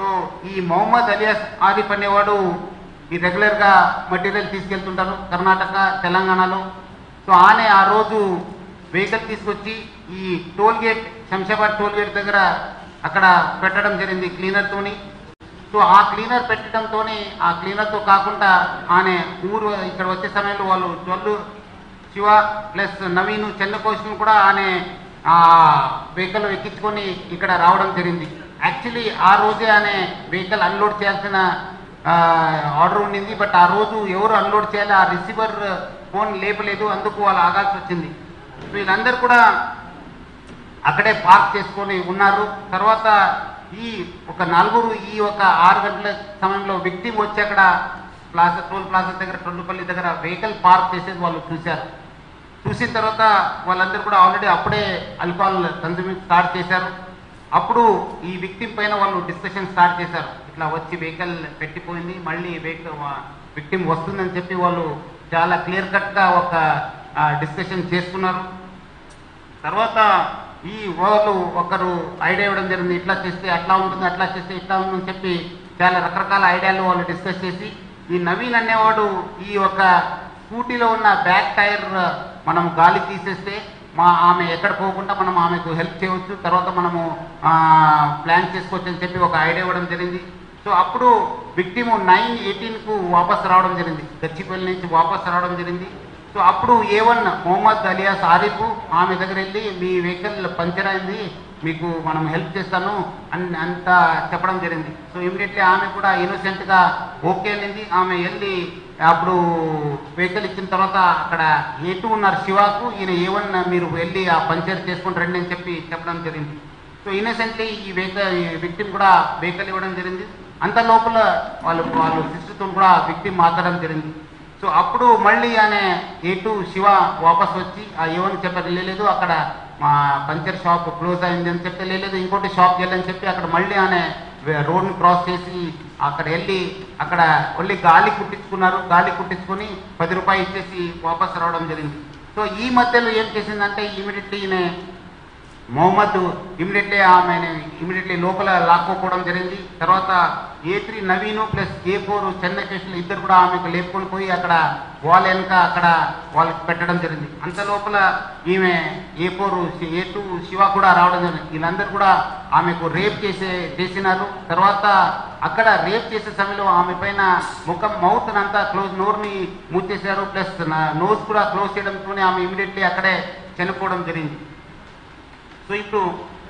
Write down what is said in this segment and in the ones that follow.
So ఈ Mohammed alias Arif అనేవాడు ఈ రెగ్యులర్గా మటీరియల్ తీసుకెళ్తుంటారు కర్ణాటక తెలంగాణలో సో ఆనే ఆ రోజు వెహికల్ తీసుకొచ్చి ఈ toll gate Shamshabad toll gate దగ్గర అక్కడ పెట్టడం జరిగింది క్లీనర్తోని సో ఆ క్లీనర్ పెట్టడంతోనే ఆ క్లీనర్తో కాకుండా ఆమె ఊరు ఇక్కడ వచ్చే సమయంలో వాళ్ళు జొల్లు శివ ప్లస్ నవీన్ చెన్నకోశం కూడా ఆమె ఆ వెహికల్ ఎక్కించుకొని ఇక్కడ రావడం జరిగింది యాక్చువల్లీ ఆ రోజే ఆమె వెహికల్ అన్లోడ్ చేయాల్సిన ఆర్డర్ ఉండింది బట్ ఆ రోజు ఎవరు అన్లోడ్ చేయాలి ఆ రిసీవర్ ఫోన్ లేపలేదు అందుకు వాళ్ళు ఆగాల్సి వచ్చింది వీళ్ళందరూ కూడా అక్కడే పార్క్ చేసుకొని ఉన్నారు తర్వాత ఈ ఒక నలుగురు ఈ ఒక ఆరు గంటల సమయంలో వ్యక్తి వచ్చి అక్కడ ప్లాజా టోల్ ప్లాజా దగ్గర టొల్లుపల్లి దగ్గర వెహికల్ పార్క్ చేసేది వాళ్ళు చూశారు చూసిన తర్వాత వాళ్ళందరూ కూడా ఆల్రెడీ అప్పుడే ఆల్కహాల్ కన్సూమింగ్ స్టార్ట్ చేశారు అప్పుడు ఈ విక్టిమ్ పైన వాళ్ళు డిస్కషన్ స్టార్ట్ చేశారు ఇట్లా వచ్చి వెహికల్ పెట్టిపోయింది మళ్ళీ వెహికల్ విక్టిమ్ వస్తుందని చెప్పి వాళ్ళు చాలా క్లియర్ కట్గా ఒక డిస్కషన్ చేసుకున్నారు తర్వాత ఈ వాళ్ళు ఒకరు ఐడియా ఇవ్వడం జరిగింది ఇట్లా చేస్తే అట్లా ఉంటుంది అట్లా చేస్తే ఇట్లా ఉంటుందని చెప్పి చాలా రకరకాల ఐడియాలు వాళ్ళు డిస్కస్ చేసి ఈ నవీన్ అనేవాడు ఈ ఒక స్కూటీలో ఉన్న బ్యాక్ టైర్ మనం గాలి తీసేస్తే మా ఆమె ఎక్కడ పోకుండా మనం ఆమెకు హెల్ప్ చేయవచ్చు తర్వాత మనము ప్లాన్ చేసుకోవచ్చు అని చెప్పి ఒక ఐడియా ఇవ్వడం జరిగింది సో అప్పుడు విక్టిమ్ నైన్ ఎయిటీన్కు వాపస్ రావడం జరిగింది గచ్చిపల్లి నుంచి వాపస్ రావడం జరిగింది సో అప్పుడు A one Mohammed alias Arif ఆమె దగ్గర వెళ్ళి మీ వెహికల్ పంచర్ అయింది మీకు మనం హెల్ప్ చేస్తాను అని అంత చెప్పడం జరిగింది సో ఇమీడియట్లీ ఆమె కూడా ఇన్నోసెంట్గా ఓకే వెళ్ళింది ఆమె వెళ్ళి అప్పుడు వెహికల్ ఇచ్చిన తర్వాత అక్కడ ఏ టూ ఉన్నారు శివాకు ఈయన ఏ వన్ మీరు వెళ్ళి ఆ పంచర్ చేసుకుని రండి అని చెప్పి చెప్పడం జరిగింది సో ఇన్నోసెంట్లీ ఈ వెహికల్ విక్టిమ్ కూడా వెహికల్ ఇవ్వడం జరిగింది అంత లోపల వాళ్ళు వాళ్ళు సిస్టర్తో కూడా విక్టిమ్ మాట్లాడడం జరిగింది సో అప్పుడు మళ్ళీ ఆయన ఏటు శివ వాపస్ వచ్చి ఆ ఏమని చెప్పారు లేదు అక్కడ మా పంచర్ షాప్ క్లోజ్ అయింది అని చెప్తే లేదు ఇంకోటి షాప్ వెళ్ళని చెప్పి అక్కడ మళ్ళీ ఆయన రోడ్ని క్రాస్ చేసి అక్కడ వెళ్ళి అక్కడ వెళ్ళి గాలి కుట్టించుకున్నారు గాలి కుట్టించుకొని పది రూపాయలు ఇచ్చేసి వాపస్ రావడం జరిగింది సో ఈ మధ్యలో ఏం చేసిందంటే ఇమీడియట్లీ ఈయన మొహమ్మద్ ఇమీడియట్లీ ఆమె ఇమీడియట్లీ లోపల లాక్కోపోవడం జరిగింది తర్వాత A three Naveen plus A four Chennai station ఇద్దరు కూడా ఆమెకు లేపుకొని పోయి అక్కడ వాళ్ళ వెనక అక్కడ వాళ్ళకి పెట్టడం జరిగింది అంత లోపల ఈమె A four A two Shiva కూడా రావడం జరిగింది వీళ్ళందరూ కూడా ఆమెకు రేప్ చేసే చేసినారు తర్వాత అక్కడ రేప్ చేసే సమయంలో ఆమె పైన ముఖం మౌత్ అంతా క్లోజ్ నోరుని మూసేశారు ప్లస్ నోస్ కూడా క్లోజ్ చేయడంతోనే ఆమె ఇమీడియట్లీ అక్కడే చనిపోవడం జరిగింది సో ఇప్పుడు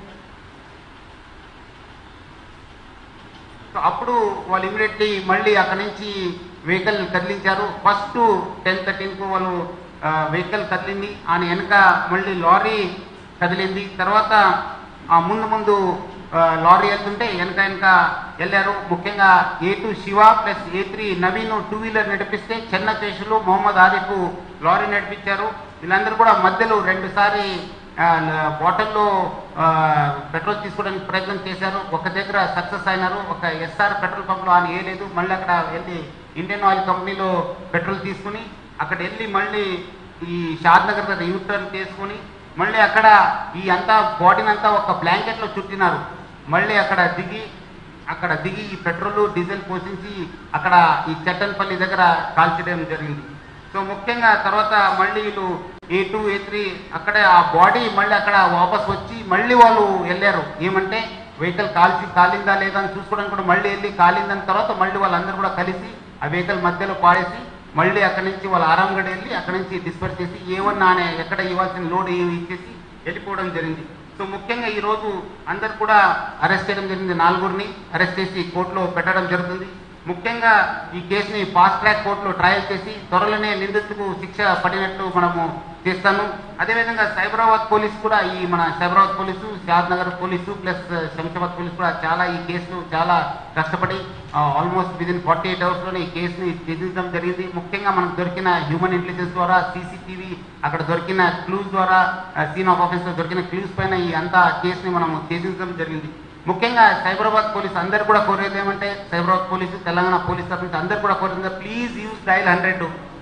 సో అప్పుడు వాళ్ళు ఇమీడియట్లీ మళ్ళీ అక్కడి నుంచి వెహికల్ కదిలించారు ఫస్ట్ టెన్ థర్టీన్కు వాళ్ళు వెహికల్ కదిలింది ఆయన వెనక మళ్ళీ లారీ కదిలింది తర్వాత ఆ ముందు ముందు ఆ, లారీ వెళ్తుంటే వెనక వెనక వెళ్ళారు ముఖ్యంగా A two Shiva plus A three Naveen two wheeler నడిపిస్తే చెన్న కేసులు మొహమ్మద్ ఆరిఫ్ లారీ నడిపించారు వీళ్ళందరూ కూడా మధ్యలో రెండుసారి బాటిల్లో పెట్రోల్ తీసుకోవడానికి ప్రయత్నం చేశారు ఒక దగ్గర సక్సెస్ అయినారు ఒక ఎస్ఆర్ పెట్రోల్ పంప్లో ఆయన వేయలేదు మళ్ళీ అక్కడ వెళ్ళి ఇండియన్ ఆయిల్ కంపెనీలో పెట్రోల్ తీసుకుని అక్కడ వెళ్ళి మళ్ళీ ఈ షాద్ నగర్ దగ్గర యూ టర్న్ చేసుకుని మళ్ళీ అక్కడ ఈ అంతా బాడీని అంతా ఒక బ్లాంకెట్లో చుట్టినారు మళ్ళీ అక్కడ దిగి అక్కడ దిగి ఈ పెట్రోల్ డీజిల్ పోషించి అక్కడ ఈ చట్టన్పల్లి దగ్గర కాల్చడం జరిగింది సో ముఖ్యంగా తర్వాత మళ్ళీ వీళ్ళు ఏ టూ ఏ త్రీ అక్కడే ఆ బాడీ మళ్ళీ అక్కడ వాపస్ వచ్చి మళ్ళీ వాళ్ళు వెళ్ళారు ఏమంటే వెహికల్ కాల్చి కాలిందా లేదా అని చూసుకోవడానికి కూడా మళ్ళీ వెళ్ళి కాలిందని తర్వాత మళ్ళీ వాళ్ళందరూ కూడా కలిసి ఆ వెహికల్ మధ్యలో పాడేసి మళ్ళీ అక్కడి నుంచి వాళ్ళ ఆరాంగడ్ వెళ్ళి అక్కడి నుంచి డిస్పర్స్ చేసి ఏమన్నా అనే ఎక్కడ ఇవ్వాల్సిన లోడ్ ఇచ్చేసి వెళ్ళిపోవడం జరిగింది సో ముఖ్యంగా ఈ రోజు అందరు కూడా అరెస్ట్ చేయడం జరిగింది నాలుగురిని అరెస్ట్ చేసి కోర్టులో పెట్టడం జరుగుతుంది ముఖ్యంగా ఈ కేసుని ఫాస్ట్ ట్రాక్ కోర్టులో ట్రయల్ చేసి త్వరలోనే నిందితులకు శిక్ష పడినట్టు మనము చేస్తాను అదేవిధంగా సైబరాబాద్ పోలీస్ కూడా ఈ మన Cyberabad police Shadnagar police plus Shamshabad police కూడా చాలా ఈ కేసును చాలా కష్టపడి ఆల్మోస్ట్ విదిన్ ఫార్టీ ఎయిట్ అవర్స్లోనే ఈ కేసుని ఛేదించడం జరిగింది ముఖ్యంగా మనకు దొరికిన హ్యూమన్ ఇంటెలిజెన్స్ ద్వారా సీసీటీవీ అక్కడ దొరికిన క్లూస్ ద్వారా సీన్ ఆఫ్ ఆఫీస్లో దొరికిన క్లూస్ పైన ఈ అంతా కేసుని మనం ఛేదించడం జరిగింది ముఖ్యంగా సైబరాబాద్ పోలీస్ అందరు కూడా కోరేది ఏమంటే సైబరాబాద్ పోలీసు తెలంగాణ పోలీస్ తరఫు నుంచి అందరు కూడా కోరేది ప్లీజ్ యూజ్ డైల్ హండ్రెడ్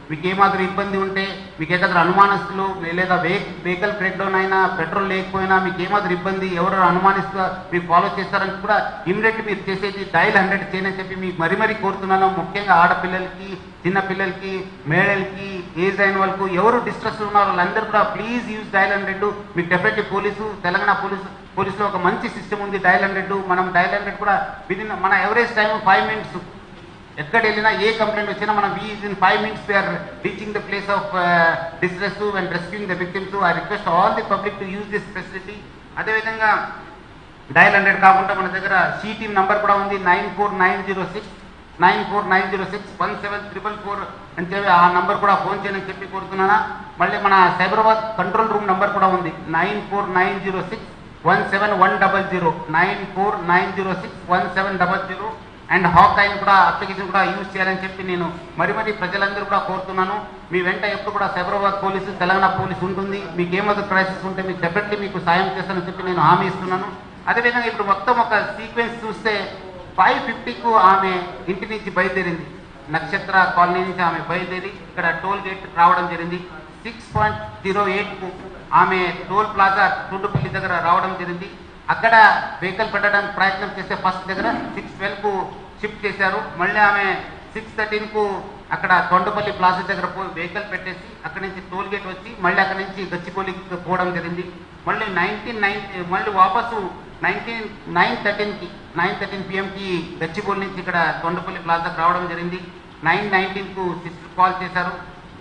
మీకు ఏమాత్రం ఇబ్బంది ఉంటే మీకు ఏదైనా అనుమానస్తులు లేదా వెహికల్ బ్రేక్ డౌన్ అయినా పెట్రోల్ లేకపోయినా మీకు ఏమాత్రం ఇబ్బంది ఎవరు అనుమానిస్తా మీకు ఫాలో చేస్తారని కూడా ఇమీడియట్ మీరు చేసేది డైల్ హండ్రెడ్ చేయని చెప్పి మీకు మరీ మరీ కోరుతున్నాను ముఖ్యంగా ఆడపిల్లలకి చిన్న పిల్లలకి మేడలకి ఏజ్ అయిన వాళ్ళకు ఎవరు డిస్ట్రెస్ ఉన్నారో వాళ్ళందరూ కూడా ప్లీజ్ యూజ్ డైల్ హండ్రెడ్ మీకు డెఫినెట్లీ పోలీసు తెలంగాణ పోలీసు పోలీసులో ఒక మంచి సిస్టమ్ ఉంది డైల్ హండ్రెడ్ మనం డైల్ హండ్రెడ్ కూడా విదిన్ మన ఎవరేజ్ టైం ఫైవ్ మినిట్స్ ఎక్కడ వెళ్ళినా ఏ కంప్లైంట్ వచ్చినా మనం within five minutes we are reaching the place of distress and rescuing the victims I request all the public to use this facility అదేవిధంగా dial hundred కాకుండా మన దగ్గర సి టీమ్ నంబర్ కూడా ఉంది nine four nine zero six nine four nine zero six one seven triple four అని చెప్పి ఆ number కూడా ఫోన్ చేయని చెప్పి కోరుతున్నానా మళ్ళీ మన సైబరాబాద్ కంట్రోల్ రూమ్ నంబర్ కూడా ఉంది nine four nine zero six one seven one double zero nine four nine zero six one seven double zero and hawk అయిన కూడా అప్లికేషన్ కూడా యూజ్ చేయాలని చెప్పి నేను మరి మరి ప్రజలందరూ కూడా కోరుతున్నాను మీ వెంట ఎప్పుడు కూడా సైబరాబాద్ పోలీసు తెలంగాణ పోలీసు ఉంటుంది మీకు ఏమాత్రం క్రైసిస్ ఉంటే మీకు డెఫినెట్లీ మీకు సాయం చేస్తానని చెప్పి నేను హామీ ఇస్తున్నాను అదేవిధంగా ఇప్పుడు మొత్తం ఒక సీక్వెన్స్ చూస్తే ఫైవ్ ఫిఫ్టీకు ఆమె ఇంటి నుంచి బయలుదేరింది నక్షత్ర కాలనీ నుంచి ఆమె బయలుదేరి ఇక్కడ టోల్ గేట్ రావడం జరిగింది సిక్స్ పాయింట్ జీరో ఎయిట్కు ఆమె టోల్ ప్లాజా తుండుపల్లి దగ్గర రావడం జరిగింది అక్కడ వెహికల్ పెట్టడానికి ప్రయత్నం చేస్తే ఫస్ట్ దగ్గర సిక్స్ ట్వెల్వ్కు షిఫ్ట్ చేశారు మళ్ళీ ఆమె సిక్స్ థర్టీన్కు అక్కడ తొండపల్లి ప్లాజా దగ్గర పోయి వెహికల్ పెట్టేసి అక్కడి నుంచి టోల్ గేట్ వచ్చి మళ్ళీ అక్కడి నుంచి గచ్చిపోలికి పోవడం జరిగింది మళ్ళీ నైన్టీన్ నైన్ మళ్ళీ వాపసు నైన్టీన్ నైన్ థర్టీన్కి నైన్ థర్టీన్ పిఎంకి గచ్చిబౌలి నుంచి ఇక్కడ తొండపల్లి ప్లాజాకి రావడం జరిగింది నైన్ నైన్టీన్కు సిస్టర్ కాల్ చేశారు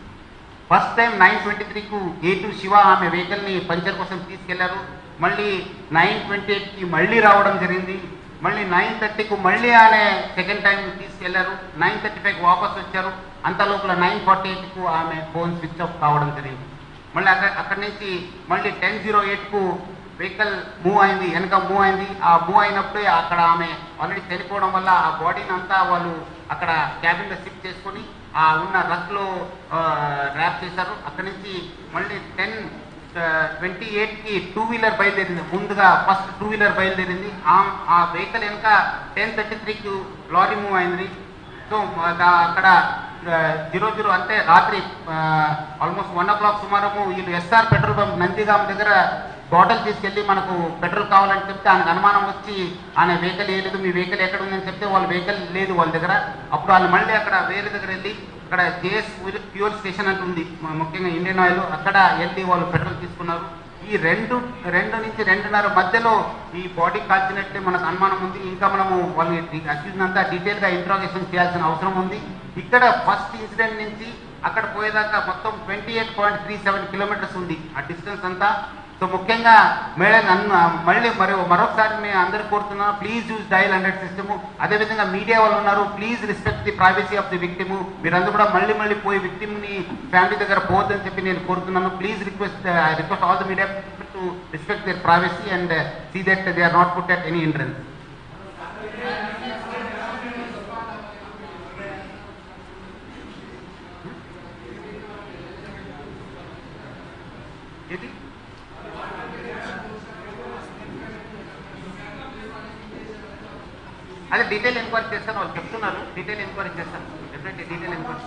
ఫస్ట్ టైం నైన్ ట్వంటీ త్రీకు ఏ టు శివ ఆమె వెహికల్ని పంచర్ కోసం తీసుకెళ్లారు మళ్ళీ నైన్ ట్వంటీ ఎయిట్కి మళ్ళీ రావడం జరిగింది మళ్ళీ నైన్ థర్టీకు మళ్ళీ ఆమె సెకండ్ టైం తీసుకెళ్లారు నైన్ థర్టీ ఫైవ్కి వాపస్ వచ్చారు అంత లోపల నైన్ ఫార్టీ ఎయిట్కు ఆమె ఫోన్ స్విచ్ ఆఫ్ కావడం జరిగింది మళ్ళీ అక్కడ అక్కడి నుంచి మళ్ళీ టెన్ జీరో ఎయిట్కు వెహికల్ మూవ్ అయింది వెనక మూవ్ అయింది ఆ మూవ్ అయినప్పుడే అక్కడ ఆమె ఆల్రెడీ చనిపోవడం వల్ల ఆ బాడీని అంతా వాళ్ళు అక్కడ క్యాబిన్లో షిఫ్ట్ చేసుకొని ఆ ఉన్న రస్లో ర్యాప్ చేశారు అక్కడి నుంచి మళ్ళీ టెన్ ట్వంటీ ఎయిట్కి టూ వీలర్ బయలుదేరింది ముందుగా ఫస్ట్ టూ వీలర్ బయలుదేరింది ఆ ఆ వెహికల్ వెనక టెన్ థర్టీ త్రీకి లారీ మూవ్ అయింది సో దా- అక్కడ జీరో జీరో అంటే రాత్రి ఆల్మోస్ట్ వన్ ఓ క్లాక్ సుమారు వీళ్ళు ఎస్ఆర్ పెట్రోల్ పంప్ నందిగాం దగ్గర బాటిల్ తీసుకెళ్ళి మనకు పెట్రోల్ కావాలని చెప్తే ఆయనకు అనుమానం వచ్చి ఆయన వెహికల్ వేయలేదు మీ వెహికల్ ఎక్కడ ఉందని చెప్తే వాళ్ళ వెహికల్ లేదు వాళ్ళ దగ్గర అప్పుడు వాళ్ళు మళ్ళీ అక్కడ వేరే దగ్గర వెళ్ళి అక్కడ జేఎస్ ఫ్యూయల్ స్టేషన్ అంటూ ఉంది మ- ముఖ్యంగా ఇండియన్ ఆయిల్ అక్కడ వెళ్ళి వాళ్ళు పెట్రోల్ తీసుకున్నారు ఈ రెండు రెండు నుంచి రెండున్నర మధ్యలో ఈ బాడీ కాల్చినట్టే మనకు అనుమానం ఉంది ఇంకా మనము వాళ్ళని అక్యూజ్ అంతా డీటెయిల్ గా ఇంట్రాగేషన్ చేయాల్సిన అవసరం ఉంది ఇక్కడ ఫస్ట్ ఇన్సిడెంట్ నుంచి అక్కడ పోయేదాకా మొత్తం twenty eight point three seven kilometres ఉంది ఆ డిస్టెన్స్ అంతా సో ముఖ్యంగా మేడం అన్న మళ్ళీ మరి మరొకసారి మేము అందరు కోరుతున్నాం please use dial hundred system అదేవిధంగా మీడియా వాళ్ళు ఉన్నారు please respect the privacy of the victim మీరందరూ కూడా మళ్ళీ మళ్ళీ పోయి victim ని ఫ్యామిలీ దగ్గర పోవద్దని చెప్పి నేను కోరుతున్నాను please request I request all the media to respect their privacy and uh, see that they are not put at any hindrance. ఏది అదే డీటెయిల్ ఎంక్వైరీ చేస్తాను వాళ్ళు చెప్తున్నారు డీటెయిల్ ఎంక్వైరీ చేస్తాను definitely detail enquiry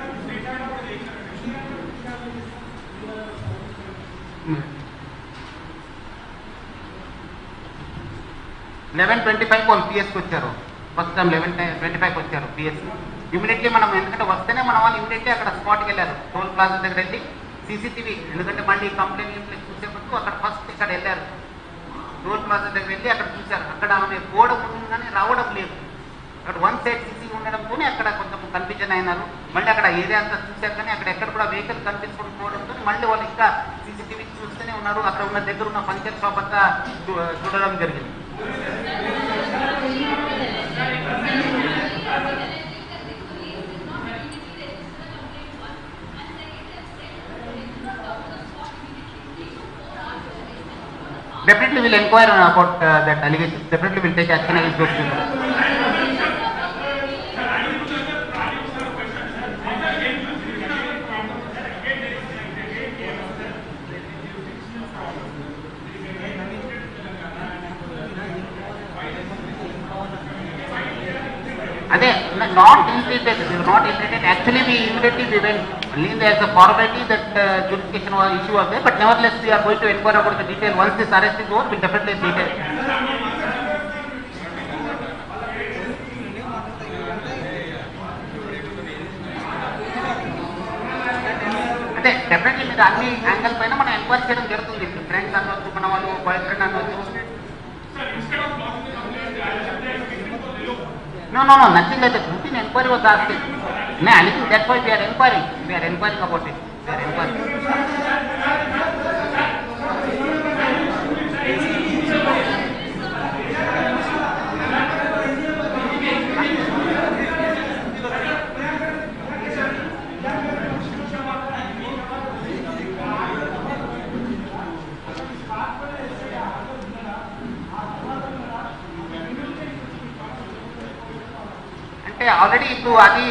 eleven twenty five వాళ్ళు పిఎస్కి వచ్చారు first time eleven twenty five వచ్చారు పిఎస్ ఇమీడియట్లీ మనం ఎందుకంటే వస్తేనే మన వాళ్ళు ఇమీడియట్లీ అక్కడ స్పాట్కి వెళ్ళారు టోల్ ప్లాజా దగ్గర వెళ్ళి సీసీటీవీ ఎందుకంటే మళ్ళీ కంప్లైంట్ గింప్లైంట్ చూసేప్పుడు అక్కడ ఫస్ట్ ఇక్కడ వెళ్ళారు టోల్ ప్లాజా దగ్గర వెళ్ళి అక్కడ చూశారు అక్కడ ఆమె పోవడం ఉంది కానీ రావడం లేదు అక్కడ వన్ సైడ్ సీసీ ఉండడంతోనే అక్కడ కొంచెం కన్ఫ్యూజన్ అయినారు మళ్ళీ అక్కడ ఏరియా అంతా చూశారు కానీ అక్కడ ఎక్కడ కూడా వెహికల్ కనిపించకుండా పోవడంతో మళ్ళీ వాళ్ళు ఇంకా సీసీటీవీ చూస్తూనే ఉన్నారు అక్కడ ఉన్న దగ్గర ఉన్న పంచర్ షాప్ అంతా చూ- చూడడం జరిగింది Definitely we'll inquire about uh, that allegation. Definitely we'll take action against those people. అదే not infiltrated not infiltrated actually we immediately we went only there's a formality that uh, jurisdiction was issue was there, but nevertheless we are going to inquire about the detail. Once this arrest is over, we'll definitely detail. అంటే definitely మీరు అన్ని angle పైన మనం enquiry చేయడం జరుగుతుంది friends అనవచ్చు మన వాళ్ళు బాయ్ ఫ్రెండ్ అనవచ్చు No, no, no, nothing like that. Routine inquiry was asked. No, anything, that's why we are inquiring. We are inquiring about it. We are inquiring. అంటే ఆల్రెడీ ఇప్పుడు అది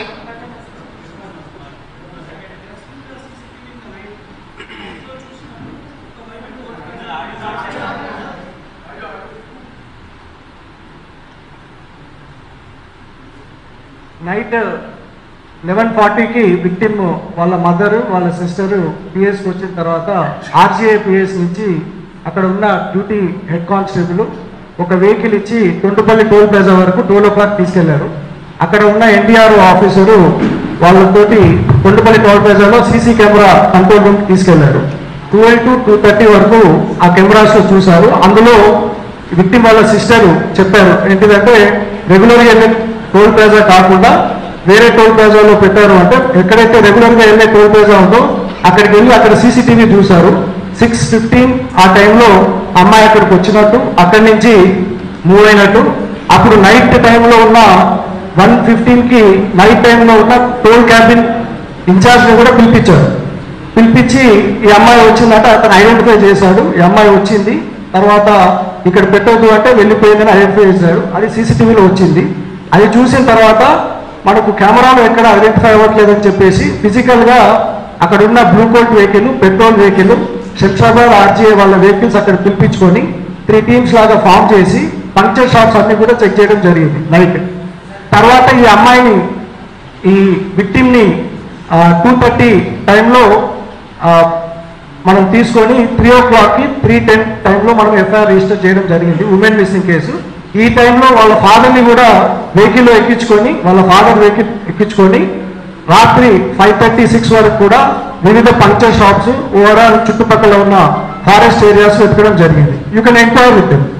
నైట్ లెవెన్ ఫార్టీకి victim వాళ్ళ mother వాళ్ళ sister పిఎస్కి వచ్చిన తర్వాత RGI PS నుంచి అక్కడ ఉన్న డ్యూటీ హెడ్ కానిస్టేబుల్ ఒక వెహికల్ ఇచ్చి తొండుపల్లి టోల్ ప్లాజా వరకు టోల్ ఓ క్లాక్ తీసుకెళ్లారు అక్కడ ఉన్న ఎన్డీఆర్ ఆఫీసరు వాళ్ళతోటి తొండుపల్లి టోల్ ప్లాజాలో సీసీ కెమెరా కంట్రోల్ రూమ్ తీసుకెళ్లారు ట్వెల్వ్ టు టూ థర్టీ వరకు ఆ కెమెరాస్ లో చూశారు అందులో విక్టిమ్ వాళ్ళ సిస్టర్ చెప్పారు ఏంటిదంటే రెగ్యులర్ గా వెళ్ళే టోల్ ప్లాజా కాకుండా వేరే టోల్ ప్లాజాలో పెట్టారు అంటే ఎక్కడైతే రెగ్యులర్ గా వెళ్ళే టోల్ ప్లాజా ఉందో అక్కడికి వెళ్ళి అక్కడ సీసీటీవీ చూశారు సిక్స్ ఫిఫ్టీన్ ఆ టైంలో అమ్మాయి అక్కడికి వచ్చినట్టు అక్కడి నుంచి మూవ్ అయినట్టు అప్పుడు నైట్ టైంలో ఉన్న వన్ ఫిఫ్టీన్ కి నైట్ టైంలో ఉన్న టోల్ క్యాబిన్ ఇన్ఛార్జ్ ని కూడా పిలిపించారు పిలిపించి ఈ అమ్మాయి వచ్చిందంటే అతను ఐడెంటిఫై చేశాడు ఈ అమ్మాయి వచ్చింది తర్వాత ఇక్కడ పెట్టొద్దు అంటే వెళ్ళిపోయిందని ఐడెంటిఫై చేశాడు అది సీసీటీవీలో వచ్చింది అది చూసిన తర్వాత మనకు కెమెరాలో ఎక్కడ ఐడెంటిఫై అవ్వట్లేదని చెప్పేసి ఫిజికల్ గా అక్కడ ఉన్న blue colt vehicle patrol vehicle Shamshabad RGA వాళ్ళ వెహికల్స్ అక్కడ పిలిపించుకొని త్రీ టీమ్స్ లాగా ఫామ్ చేసి పంక్చర్ షాప్స్ అన్ని కూడా చెక్ చేయడం జరిగింది నైట్ తర్వాత ఈ అమ్మాయిని ఈ విక్టిమ్ ని టూ థర్టీ టైంలో మనం తీసుకొని త్రీ ఓ క్లాక్కి త్రీ టెన్ టైంలో మనం ఎఫ్ఐఆర్ రిజిస్టర్ చేయడం జరిగింది ఉమెన్ మిస్సింగ్ కేసు ఈ టైంలో వాళ్ళ ఫాదర్ని కూడా వెహికల్లో ఎక్కించుకొని వాళ్ళ ఫాదర్ వెహికల్ ఎక్కించుకొని రాత్రి ఫైవ్ థర్టీ సిక్స్ వరకు కూడా వివిధ పంక్చర్ షాప్స్ ఓవరాల్ చుట్టుపక్కల ఉన్న ఫారెస్ట్ ఏరియాస్ వెతకడం జరిగింది you can enquire with them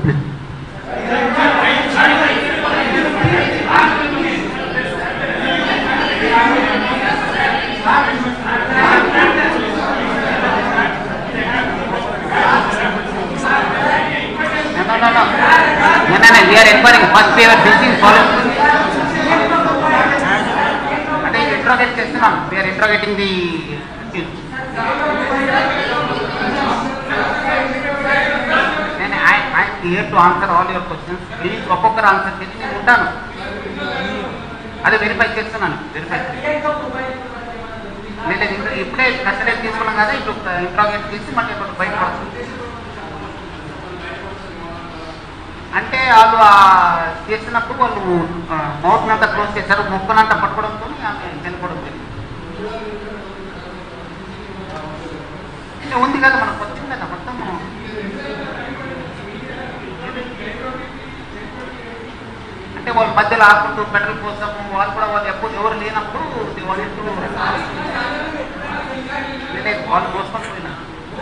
No, no, no, no. No, no, no, we are inquiring. First we are busy following. అంటే ఇంట్రోగేట్ చేస్తున్నాం వీఆర్ ఇంట్రోగేటింగ్ ది నేను I I clear to answer all your questions please ఒక్కొక్కరు answer చేసి నేను ఉంటాను అదే verify చేస్తున్నాను verify నేను ఇప్పుడు ఇప్పుడే కస్టడీ తీసుకున్నాం కదా ఇప్పుడు ఇంట్రోగేట్ చేసి మళ్ళీ ఇప్పుడు బయట పడుతుంది అంటే వాళ్ళు ఆ చేసినప్పుడు వాళ్ళు మౌత్ అంతా క్లోజ్ చేశారు ముక్కునంతా పట్టుకోవడంతో ఆమె చనిపోవడం జరిగింది ఇంకా ఉంది కదా మనకు వచ్చింది కదా మొత్తం అంటే వాళ్ళు మధ్యలో ఆడుకుంటూ పెట్రోల్ కోసం వాళ్ళు కూడా వాళ్ళు ఎప్పుడు ఎవరు లేనప్పుడు వాళ్ళు ఎప్పుడు లేదు వాళ్ళు పోసుకొని పోయినా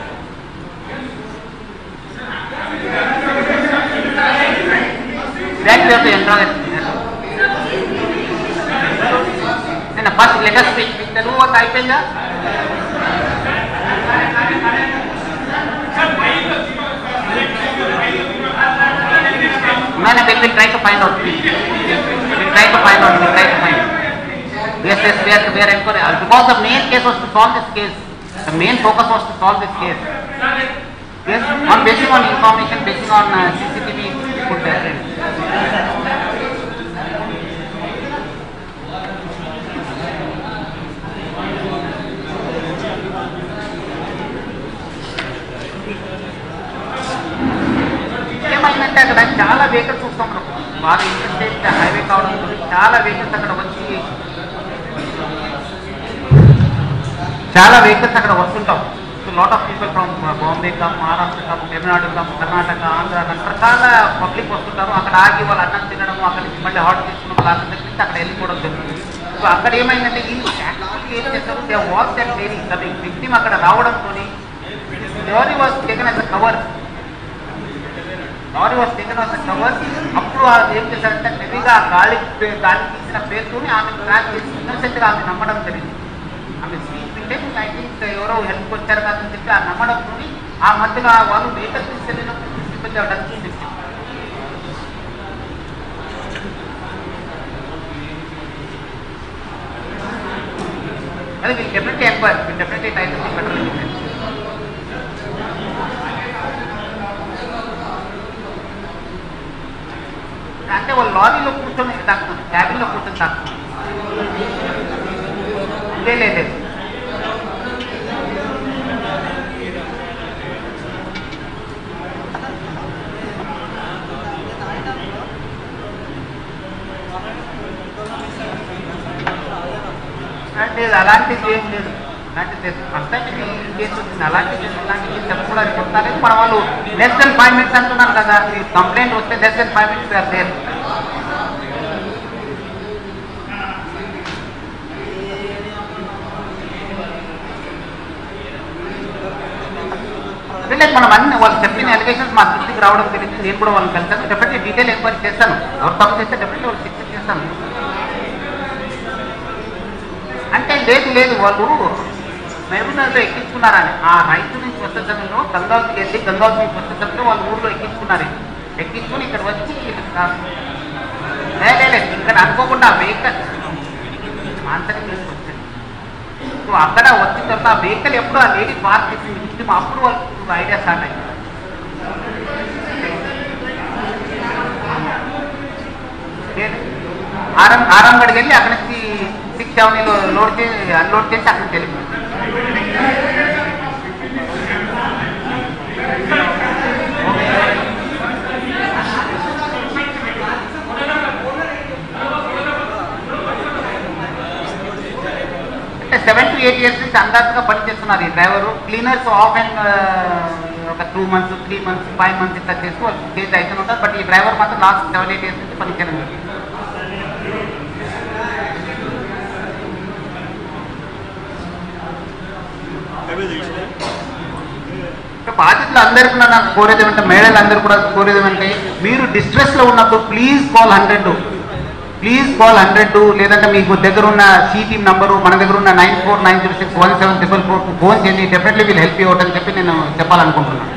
That we have to interrogate. నేను ఫస్ట్ లెటర్ స్పీచ్ మీకు తెలుగు ఒక అయిపోయిందా No, no, we will try to find out. We will try to find out. We will try to find out. Yes, yes, we are, we are inquiring. Because the main case was to solve this case. The main focus was to solve this case. Yes, on basing on information, basing on uh, CCTV foot evidence. ఏమైందంటే అక్కడ చాలా vehicles చూస్తాం మనం బాగా interstate highway కావడంతో చాలా vehicles అక్కడ వచ్చి చాలా వెహికల్స్ అక్కడ వస్తుంటాం so lot of people from Bombay come Maharashtra come Tamil Nadu come Karnataka Andhra రకరకాల పబ్లిక్ వస్తుంటారు అక్కడ ఆగి వాళ్ళు అన్నం తినడం అక్కడ నుంచి మళ్ళీ హాట్ తీసుకున్న వాళ్ళు అక్కడ దగ్గర నుంచి అక్కడ వెళ్ళిపోవడం జరుగుతుంది సో అక్కడ ఏమైందంటే వీళ్ళు actually ఏం చేస్తారు they watch that lady coming victim అక్కడ రావడంతో lorry was taken as cover lorry was taken as cover అప్పుడు వాళ్ళు ఏం చేశారంటే హెవీగా గాలి గాలి తీసిన పేరుతోని ఆమె ట్రాక్ చేసి innocent గా ఆమె నమ్మడం జరిగింది ఆమె స్పీచ్ వింటే ఐ థింక్ ఎవరో హెల్ప్ వచ్చారు కాదని చెప్పి ఆ నమ్మడంతో ఆ మధ్యలో ఆ వాళ్ళు వెహికల్ తీసుకెళ్ళినప్పుడు సిబ్బంది అవడానికి చెప్పింది అది వీళ్ళు డెఫినెట్లీ ఎంక్వైరీ వీళ్ళు డెఫినెట్లీ టైం బెటర్ అంటే వాళ్ళు లారీలో కూర్చొని తాకుతుంది క్యాబిన్లో కూర్చొని తాకుతుంది లేదు లేదు అంటే అలాంటిది ఏం లేదు అలాంటిది ఫస్ట్ టైం ఇది ఈ కేసు వచ్చింది అలాంటిది అలాంటిది చెప్పకూడదు చెప్తారు మన వాళ్ళు లెస్ దెన్ ఫైవ్ మినిట్స్ అంటున్నారు కదా ఈ కంప్లైంట్ వస్తే less than five minutes are there లేదు మనం అన్ని వాళ్ళు చెప్పిన ఎలిగేషన్స్ మా దృష్టికి రావడం తెలిసింది నేను కూడా వాళ్ళని కలిసాను డెఫినెట్లీ డీటెయిల్ ఎంక్వైరీ చేస్తాను ఎవరు తప్పు చేస్తే డెఫినెట్లీ వాళ్ళు శిక్ష చేస్తాను అంటే లేదు లేదు వాళ్ళు మహబూబ్నగర్లో ఎక్కించుకున్నారని ఆ రైతు నుంచి వచ్చే సమయంలో గంగావతికి వెళ్ళి గంగావతి నుంచి వచ్చే సమయంలో వాళ్ళు ఊర్లో ఎక్కించుకున్నారు ఎక్కించుకుని ఇక్కడ వచ్చి లే, లే, లేదు ఇక్కడ అనుకోకుండా వెహికల్ ఆంతరిక వచ్చారు సో అక్కడ వచ్చిన తర్వాత ఆ వెహికల్ ఎప్పుడు ఆ లేడీ పార్క్ చేసింది విక్టిమ్ అప్పుడు వాళ్ళకి ఐడియా స్టార్ట్ అయింది లేదు. ఆరం ఆరంగడికి వెళ్ళి అక్కడి నుంచి సిక్స్ సెవెన్లో లోడ్ చేసి అన్లోడ్ చేసి అక్కడికి వెళ్ళిపోయింది అంటే సెవెన్ టు ఎయిట్ ఇయర్స్ నుంచి అందాజుగా పనిచేస్తున్నారు ఈ డ్రైవరు క్లీనర్స్ ఆఫ్ అండ్ ఒక two months three months five months ఇట్లా చేస్తూ వాళ్ళు చేంజ్ అవుతూ ఉంటారు బట్ ఈ డ్రైవర్ మాత్రం లాస్ట్ సెవెన్ ఎయిట్ ఇయర్స్ నుంచి పనిచేయడం జరుగుతుంది. ఇంకా బాధితులు అందరికీ కూడా నాకు కోరేది ఏమంటే మేడలు అందరూ కూడా కోరేది ఏమంటే మీరు డిస్ట్రెస్ లో ఉన్నప్పుడు please call hundred please call hundred లేదంటే మీకు దగ్గర ఉన్న సి టీమ్ నంబరు మన దగ్గర ఉన్న nine four nine zero six one seven triple four phone చేయండి డెఫినెట్లీ వీళ్ళు హెల్ప్ అవుట్ అని చెప్పి నేను చెప్పాలనుకుంటున్నాను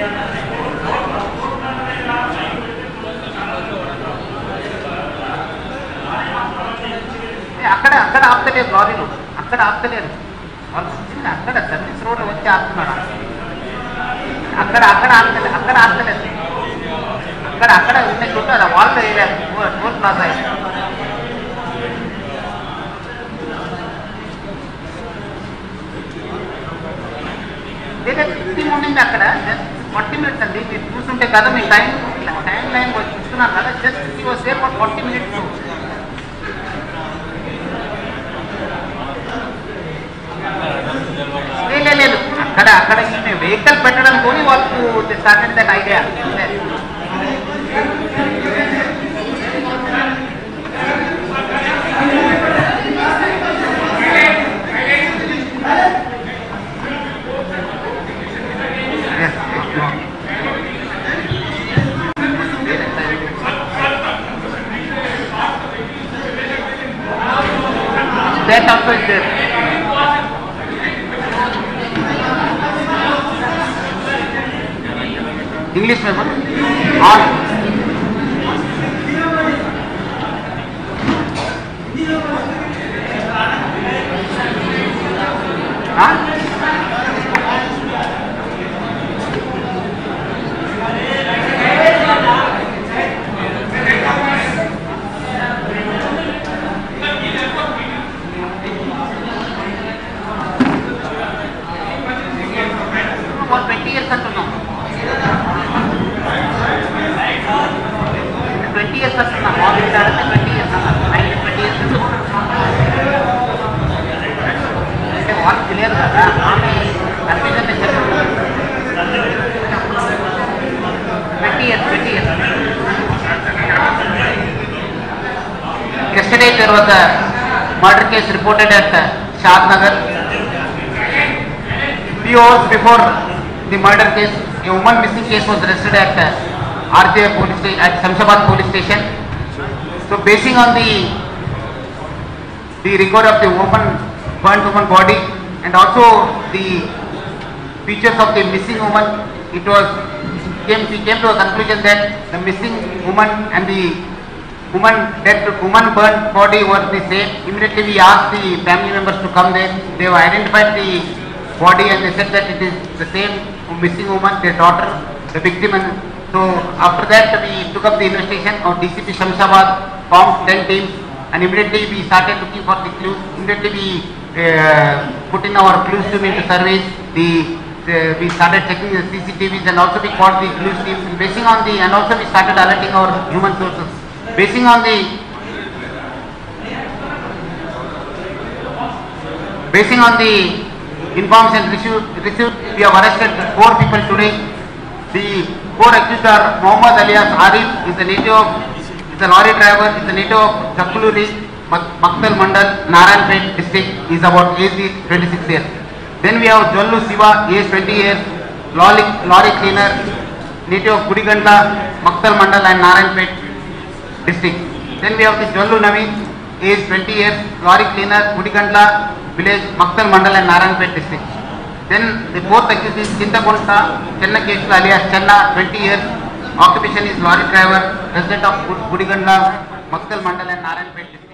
ఏ, అక్కడ అక్కడ ఆపుతలేదు లారీలు అక్కడ ఆపుతలేదు వాళ్ళు వచ్చింది అక్కడ సర్వీస్ రోడ్ వచ్చి ఆపుతున్నాడు అక్కడ అక్కడ ఆపుతలేదు అక్కడ ఆపుతలేదు అక్కడ అక్కడ ఉన్న చుట్టూ అది వాళ్ళు ఏరియా టోల్ ప్లాజా ఇది. లేదా ఫిఫ్టీ ఉండింది అక్కడ జస్ట్ ఫార్టీ మినిట్స్ అండి మీరు చూస్తుంటే కదా మీ టైం టైం లైన్ చూస్తున్నాను కదా జస్ట్ ఫిఫ్టీ వస్తే ఫార్టీ మినిట్స్ లేదు లేదు అక్కడ అక్కడ ఈమె వెహికల్ పెట్టడంతో వాళ్ళకు started that idea That also is there. English में बोलो ऑन हाँ ట్వంటీ ఇయర్స్ అంటున్నాం yesterday there was a murder case reported at uh, Shad Nagar. Few hours before the murder case, a woman missing case was registered at uh, RJ police station, at Shamshabad police station. So basing on the the record of the woman, burnt woman body and also the features of the missing woman, it was came we came to a conclusion that the missing woman and the woman that woman burnt body were the same. Immediately we asked the family members to come there. They have identified the body and they said that it is the same missing woman, their daughter, the victim. And so after that we took up the investigation of DCP Shamshabad, formed 10 teams and immediately we started looking for the clues. Immediately we uh, put in our clues team into surveys. The, the we started checking the CCTVs and also we called the clues teams. And basing on the and also we started alerting our human sources. Basing on the basing on the information received, received we have arrested four people today. The four accused are Mohammad alias Arif, is a native of, is a lorry driver, is a native of Chakuluri, Mak- Maktal Mandal, Narayanpet district, is about age is 26 years. Then we have Jollu Siva, age 20 years, lorry, lorry cleaner, native of Gudiganda, Maktal Mandal and Narayanpet district. Then we have the Jollu Naveen, age 20 years, lorry cleaner, Gudigandla village, Maktal Mandal and Narayanpet district. Then the fourth accused is Chintakonta, Chenna Keshla alias Chenna, 20 years, occupation is lorry driver, resident of Gud- Gudigandla, Maktal Mandal and Narayanpet district.